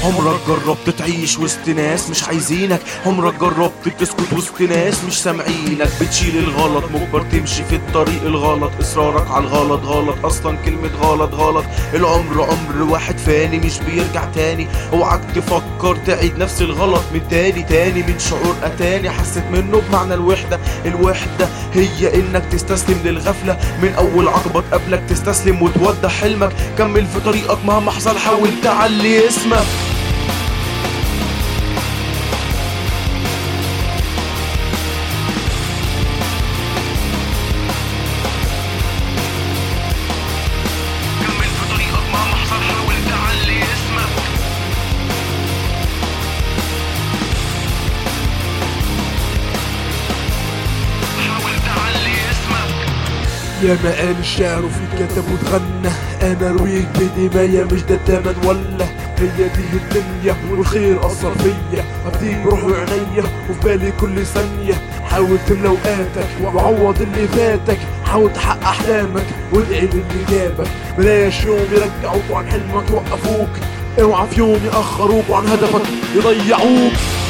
عمرك جربت تعيش وسط ناس مش عايزينك عمرك جربت تسكت وسط ناس مش سامعينك بتشيل الغلط مجبر تمشي في الطريق الغلط اصرارك على الغلط غلط اصلا كلمة غلط غلط العمر عمر واحد فاني مش بيرجع تاني اوعك تفكر تعيد نفس الغلط من تاني تاني من شعور اتاني حسيت منه بمعنى الوحدة الوحدة هي انك تستسلم للغفلة من اول عقبة تقابلك تستسلم وتودع حلمك كمل في طريقك مهما حصل حاول تعلي اسمك كمل في طريقك مهما حصل حاول تعلي اسمك حاول تعلي اسمك يا ما قال الشعر وفي كتب وتغنى انا رويك بدمايا مش ده التمن ولا هي دي الدنيا والخير اثر فيا ابدي بروح عينيا وفي بالي كل ثانية حاول تملى اوقاتك وعوض اللي فاتك حاول تحقق احلامك وادعي للي جابك بلاش يوم يرجعوك عن حلمك يوقفوك اوعى في يوم يأخروك عن هدفك يضيعوك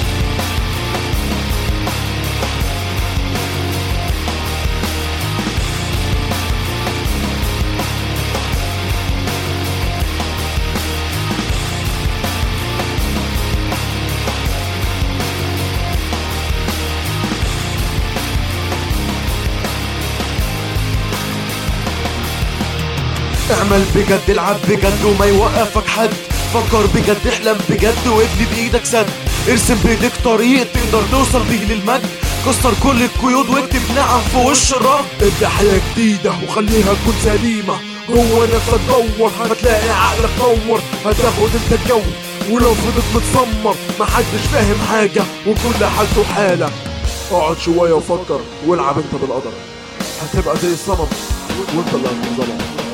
اعمل بجد العب بجد وما يوقفك حد فكر بجد احلم بجد وابني بايدك سد ارسم بايدك طريق تقدر توصل بيه للمجد كسر كل القيود واكتب نعم في وش الرب ابدأ حياة جديدة وخليها تكون سليمة جوه نفسك دور هتلاقي عقلك طور هتاخد انت الجو ولو فضلت متسمر محدش فاهم حاجة وكل حالته حالة اقعد شوية وفكر والعب انت بالقدر هتبقى زي الصنم وانت اللي هتنظلم